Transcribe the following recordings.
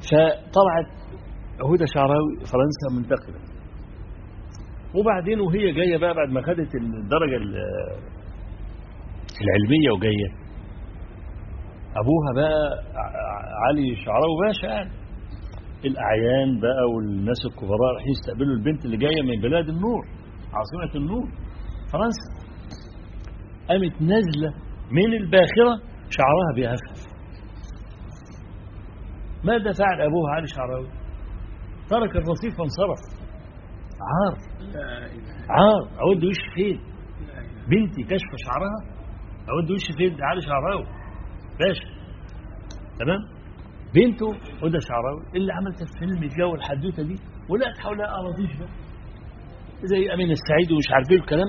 فطلعت هدى شعراوي فرنسا منتقبة وبعدين وهي جاية بقى بعد ما خدت الدرجة ال- العلمية وجاية أبوها بقى ع- علي شعراوي باشا يعني الأعيان بقى والناس الكبراء رايحين يستقبلوا البنت اللي جاية من بلاد النور عاصمة النور فرنسا قامت نازلة من الباخرة شعرها بيهفف ماذا فعل أبوها علي شعراوي ترك الرصيف وانصرف عار لا إله عار أود وش فين لا إله بنتي كشف شعرها أود وش فين ده علي شعراوي باشا تمام بنته هدى شعراوي اللي عملت الفيلم الجو الحدوته دي ولقت حولها أراضيش بقى زي أمين السعيد ومش عارف ايه الكلام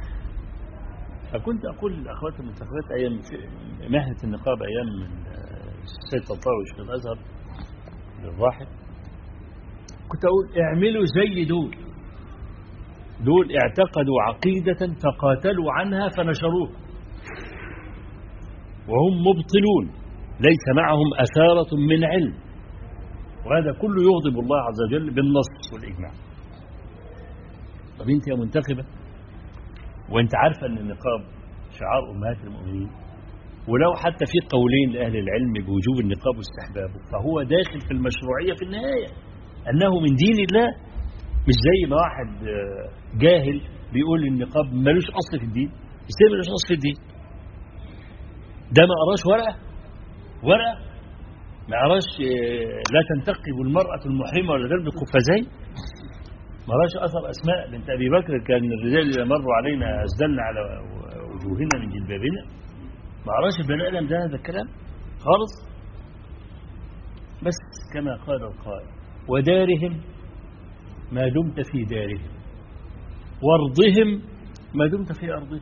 فكنت أقول للأخوات المنتخبات أيام في- مهنة النقاب أيام من آه، السيد طنطاوي شيخ الأزهر الراحل كنت أقول اعملوا زي دول دول اعتقدوا عقيدة فقاتلوا عنها فنشروها وهم مبطلون ليس معهم أثارة من علم وهذا كله يغضب الله عز وجل بالنص والإجماع طب أنت يا منتخبة وأنت عارفة أن النقاب شعار أمهات المؤمنين ولو حتى في قولين لأهل العلم بوجوب النقاب واستحبابه فهو داخل في المشروعية في النهاية أنه من دين الله مش زي ما واحد آه، جاهل بيقول النقاب ملوش أصل في الدين ازاي ملوش أصل في الدين ده ما قراش ورقة ورقة ما قراش آه، لا تنتقب المرأة المحرمة ولا تلبس قفازين ما قراش أثر أسماء بنت أبي بكر كان الرجال إذا مروا علينا أسدلنا على وجوهنا من جلبابنا ما قراش البني آدم ده هذا الكلام خالص بس كما قال القائل ودارهم ما دمت في دارهم وارضهم ما دمت في أرضهم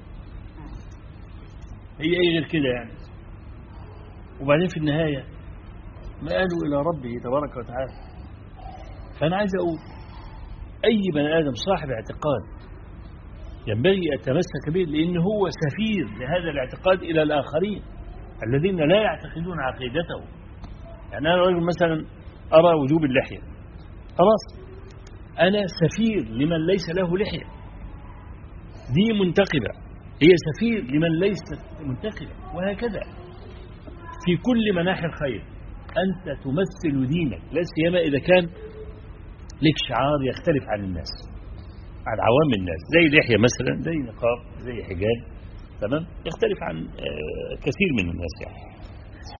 هي ايه غير كده يعني وبعدين في النهاية ما قالوا إلى ربه تبارك وتعالى فأنا عايز أقول أي بني آدم صاحب اعتقاد ينبغي أن يتمسك به لأن هو سفير لهذا الاعتقاد إلى الآخرين الذين لا يعتقدون عقيدته يعني أنا رجل مثلا أرى وجوب اللحية خلاص أنا سفير لمن ليس له لحية دي منتقبة هي سفير لمن ليست منتقبة وهكذا في كل مناحي الخير أنت تمثل دينك لا سيما إذا كان لك شعار يختلف عن الناس عن عوام الناس زي لحية مثلا زي نقاب زي حجاب تمام يختلف عن آه، كثير من الناس يعني